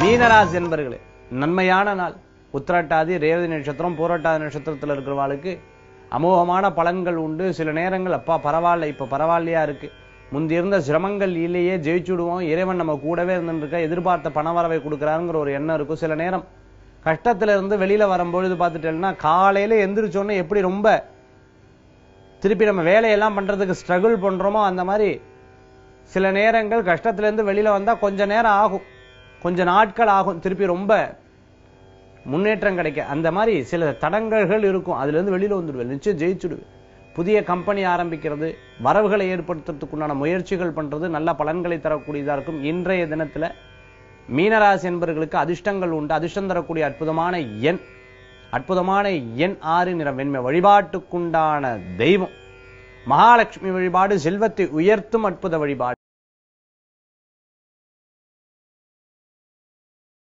மீனராசி என்பர்களே நன்மையான நாள் உத்திரட்டாதி ரேவதி நட்சத்திரம் பூரட்டாதி நட்சத்திரத்தில் இருக்கிறவாளுக்கு அமோகமான பலன்கள் உண்டு சில நேரங்கள் அப்பா பரவாயில்ல இப்ப பரவாயில்லையா இருக்கு முந்தி இருந்த சிரமங்கள் இல்லையே ஜெயிச்சுடுவோம் இறைவன் நம்ம கூடவே இருந்துருக்க எதிர்பார்த்த பணவரவை கொடுக்குறாருங்கிற ஒரு எண்ணம் இருக்கும் சில நேரம் கஷ்டத்துல இருந்து வெளியில வரும்பொழுது பார்த்துட்டேன்னா காலையில எந்திரிச்சோன்னே எப்படி ரொம்ப திருப்பி நம்ம வேலையெல்லாம் பண்றதுக்கு ஸ்ட்ரகிள் பண்றோமோ அந்த மாதிரி சில நேரங்கள் கஷ்டத்துல இருந்து வெளியில வந்தா கொஞ்ச நேரம் ஆகும் கொஞ்ச நாட்கள் ஆகும் திருப்பி ரொம்ப முன்னேற்றம் கிடைக்க அந்த மாதிரி சில தடங்கல்கள் இருக்கும் அதுல இருந்து வெளியில வந்துடுவேன் நிச்சயம் ஜெயிச்சுடுவேன் புதிய கம்பெனி ஆரம்பிக்கிறது வரவுகளை ஏற்படுத்துறதுக்குண்டான முயற்சிகள் பண்றது நல்ல பலன்களை தரக்கூடியதா இருக்கும் இன்றைய தினத்துல மீனராசி என்பவர்களுக்கு அதிர்ஷ்டங்கள் உண்டு அதிர்ஷ்டம் தரக்கூடிய அற்புதமான எண் அற்புதமான எண் ஆறு நிற வெண்மை வழிபாட்டுக்குண்டான தெய்வம் மகாலட்சுமி வழிபாடு செல்வத்தை உயர்த்தும் அற்புத வழிபாடு